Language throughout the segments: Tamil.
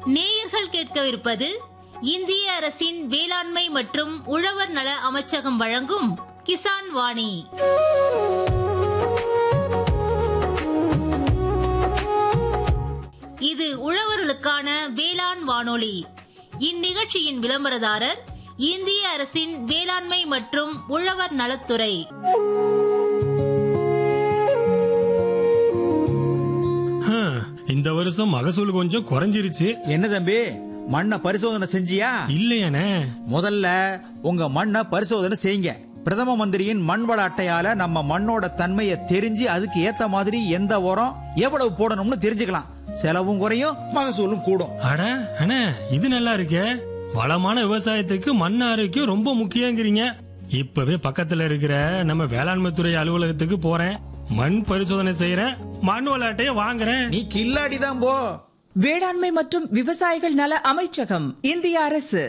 நேயர்கள் கேட்கவிருப்பது இந்திய அரசின் வேளாண்மை மற்றும் உழவர் நல அமைச்சகம் வழங்கும் கிசான் வாணி இது உழவர்களுக்கான வேளாண் வானொலி இந்நிகழ்ச்சியின் விளம்பரதாரர் இந்திய அரசின் வேளாண்மை மற்றும் உழவர் நலத்துறை ஹம், இந்த வருஷம் மகசூல் கொஞ்சம் குறைஞ்சிருச்சு என்ன தம்பி மண்ணை பரிசோதனை செஞ்சியா இல்லையானே முதல்ல உங்க மண்ணை பரிசோதனை செய்யுங்க பிரதம மந்திரியின் மண் வள அட்டையால நம்ம மண்ணோட தன்மையை தெரிஞ்சு அதுக்கு ஏத்த மாதிரி எந்த உரம் எவ்வளவு போடணும்னு தெரிஞ்சுக்கலாம் செலவும் குறையும் மகசூலும் கூடும் அட அண்ணே இது நல்லா இருக்கே வளமான விவசாயத்துக்கு மண் ஆரோக்கியம் ரொம்ப முக்கியங்கிறீங்க இப்பவே பக்கத்துல இருக்கிற நம்ம வேளாண்மை துறை அலுவலகத்துக்கு போறேன் மண் பரிசோதனை செய்யறேன் மண் விளையாட்டைய வாங்குறேன் நீ கில்லாடி தான் போ வேளாண்மை மற்றும் விவசாயிகள் நல அமைச்சகம் இந்திய அரசு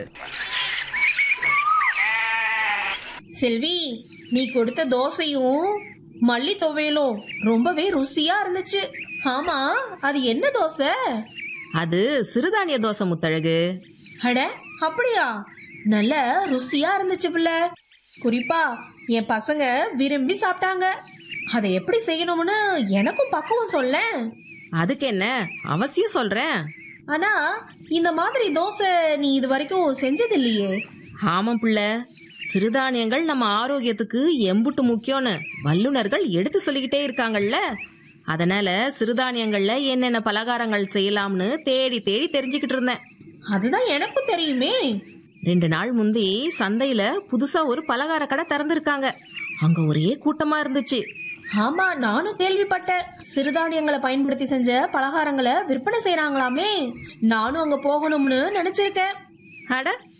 செல்வி நீ கொடுத்த தோசையும் மல்லி துவையலும் ரொம்பவே ருசியா இருந்துச்சு ஆமா அது என்ன தோசை அது சிறுதானிய தோசை முத்தழகு அட அப்படியா நல்ல ருசியா இருந்துச்சு பிள்ளை குறிப்பா என் பசங்க விரும்பி சாப்பிட்டாங்க அதை எப்படி செய்யணும்னு எனக்கும் பக்குவம் சொல்லேன் அதுக்கு என்ன அவசியம் சொல்றேன் ஆனா இந்த மாதிரி தோசை நீ இது வரைக்கும் செஞ்சது இல்லையே ஆமாம் புள்ள சிறுதானியங்கள் நம்ம ஆரோக்கியத்துக்கு எம்புட்டு முக்கியம்னு வல்லுனர்கள் எடுத்து சொல்லிக்கிட்டே இருக்காங்கல்ல அதனால சிறுதானியங்கள்ல என்னென்ன பலகாரங்கள் செய்யலாம்னு தேடி தேடி தெரிஞ்சுக்கிட்டு இருந்தேன் அதுதான் எனக்கும் தெரியுமே ரெண்டு நாள் முந்தி சந்தையில புதுசா ஒரு பலகார கடை திறந்திருக்காங்க அங்க ஒரே கூட்டமா இருந்துச்சு ஆமா நானும் கேள்விப்பட்டேன் சிறுதானியங்களை பயன்படுத்தி செஞ்ச பலகாரங்களை விற்பனை செய்யறாங்களாமே நானும் அங்க போகணும்னு நினைச்சிருக்கேன் அட